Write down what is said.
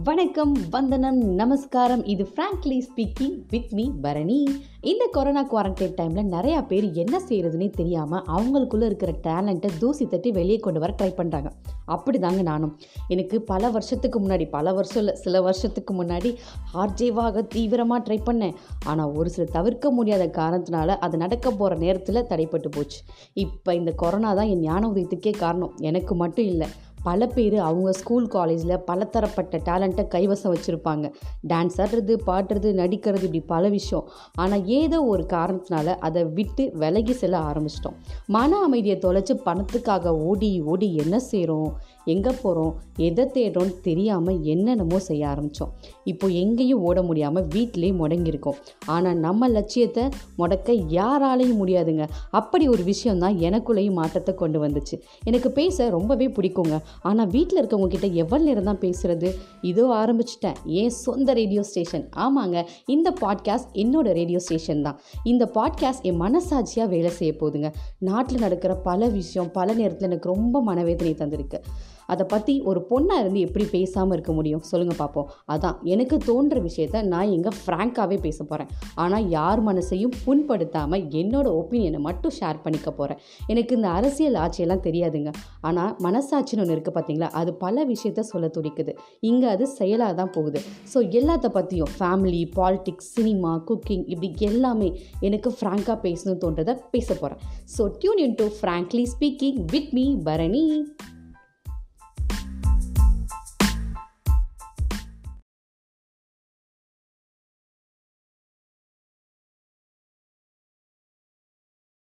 வணக்கம் வந்தனம் நமஸ்காரம் இது frankly speaking with me Bharani இந்த கொரோனா குவாரண்டைன் டைமில் நிறையா பேர் என்ன செய்கிறதுனே தெரியாமல் அவங்களுக்குள்ளே இருக்கிற டேலண்ட்டை தூசி தட்டி வெளியே கொண்டு வர ட்ரை பண்ணுறாங்க அப்படி தாங்க நானும் எனக்கு பல வருஷத்துக்கு முன்னாடி பல வருஷம் இல்லை சில வருஷத்துக்கு முன்னாடி ஆர்ஜேவாக தீவிரமாக ட்ரை பண்ணேன் ஆனால் ஒரு சில தவிர்க்க முடியாத காரணத்தினால அது நடக்க போகிற நேரத்தில் தடைப்பட்டு போச்சு இப்போ இந்த கொரோனா தான் என் ஞான உதயத்துக்கே காரணம் எனக்கு மட்டும் இல்லை பல பேர் அவங்க ஸ்கூல் காலேஜில் பலதரப்பட்ட டேலண்ட்டை கைவசம் வச்சுருப்பாங்க டான்ஸ் ஆடுறது பாடுறது நடிக்கிறது இப்படி பல விஷயம் ஆனால் ஏதோ ஒரு காரணத்தினால அதை விட்டு விலகி செல்ல ஆரம்பிச்சிட்டோம் மன அமைதியை தொலைச்சி பணத்துக்காக ஓடி ஓடி என்ன செய்கிறோம் எங்கே போகிறோம் எதை தேடுறோன்னு தெரியாமல் என்னென்னமோ செய்ய ஆரம்பித்தோம் இப்போ எங்கேயும் ஓட முடியாமல் வீட்டிலே முடங்கியிருக்கோம் ஆனால் நம்ம லட்சியத்தை முடக்க யாராலையும் முடியாதுங்க அப்படி ஒரு விஷயம்தான் எனக்குள்ளேயும் மாற்றத்தை கொண்டு வந்துச்சு எனக்கு பேச ரொம்பவே பிடிக்குங்க ஆனால் வீட்டில் இருக்கவங்க கிட்ட எவ்வளோ நேரம் தான் பேசுகிறது இதோ ஆரம்பிச்சிட்டேன் ஏன் சொந்த ரேடியோ ஸ்டேஷன் ஆமாங்க இந்த பாட்காஸ்ட் என்னோட ரேடியோ ஸ்டேஷன் தான் இந்த பாட்காஸ்ட் என் மனசாட்சியாக வேலை செய்ய போகுதுங்க நாட்டில் நடக்கிற பல விஷயம் பல நேரத்தில் எனக்கு ரொம்ப மனவேதனை தந்திருக்கு அதை பற்றி ஒரு பொண்ணாக இருந்து எப்படி பேசாமல் இருக்க முடியும் சொல்லுங்கள் பார்ப்போம் அதான் எனக்கு தோன்ற விஷயத்த நான் எங்கே ஃப்ராங்காகவே பேச போகிறேன் ஆனால் யார் மனசையும் புண்படுத்தாமல் என்னோட ஒப்பீனியனை மட்டும் ஷேர் பண்ணிக்க போகிறேன் எனக்கு இந்த அரசியல் ஆட்சியெல்லாம் தெரியாதுங்க ஆனால் மனசாட்சின்னு ஒன்று இருக்குது பார்த்தீங்களா அது பல விஷயத்த சொல்ல துடிக்குது இங்கே அது செயலாக தான் போகுது ஸோ எல்லாத்த பற்றியும் ஃபேமிலி பாலிடிக்ஸ் சினிமா குக்கிங் இப்படி எல்லாமே எனக்கு ஃப்ராங்காக பேசணும்னு தோன்றதை பேச போகிறேன் so tune in to frankly speaking with me Bharani